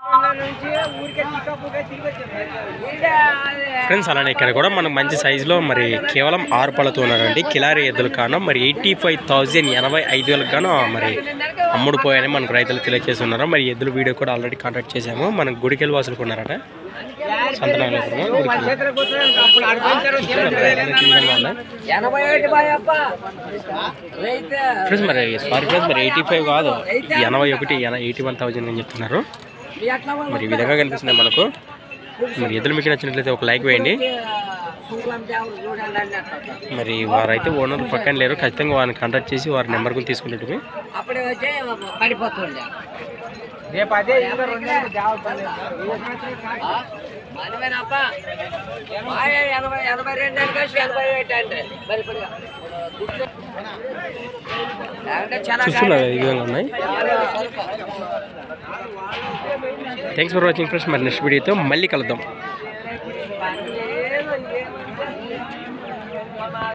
Friends అలానే ఇక్కడ కూడా మనకు మంచి సైజులో మరి కేవలం ఆరు పళ్ళతో ఉన్నారండి కిలారి ఎద్దులు కాను మరి ఎయిటీ ఫైవ్ థౌజండ్ ఎనభై ఐదు వేలకు గాను మరి అమ్ముడు పోయాయని మనకు రైతులు తెలియజేసి ఉన్నారు మరి ఎద్దుల వీడియో కూడా ఆల్రెడీ కాంటాక్ట్ చేశాము మనకు గుడికెళ్ళి వాసులకు ఉన్నారట సంతనాగపురం ఎనభై ఒకటి బాయప్ప రైతు ఫ్రెండ్స్ మరి సారీ ఫ్రెండ్స్ మరి ఎయిటీ ఫైవ్ కాదు ఎనభై ఒకటి ఎయిటీ వన్ థౌజండ్ అని చెప్తున్నారు ఎట్లా మరి ఈ విధంగా కనిపిస్తుంది మనకు మరి ఎద్దులు మీకు నచ్చినట్లయితే ఒక లైక్ వేయండి చూడండి ఎవరు చూడండి అన్నట్టు మరి వారైతే ఓనర్ పక్కన లేరు ఖచ్చితంగా వారిని కాంటాక్ట్ చేసి వారి నెంబర్ కూడా తీసుకున్నట్టు అప్పుడే వచ్చి పడిపోతుండే రేపు అదే ఇంకా రెండు నెలలు జాగ్రత్త ఆ? మనమేనప్ప మాయ ఎనభై ఎనభై రెండు అంటే కలిసి ఎనభై ఒకటి అంటే మరి ఇప్పుడు గుడ్లు- లేకుంటే చాలా చూస్తున్నారు ఈ విధంగా ఉన్నాయి థ్యాంక్స్ ఫర్ వాచింగ్ ఫ్రెండ్స్ మరి నెక్స్ట్ వీడియోతో మళ్ళీ కలుద్దాం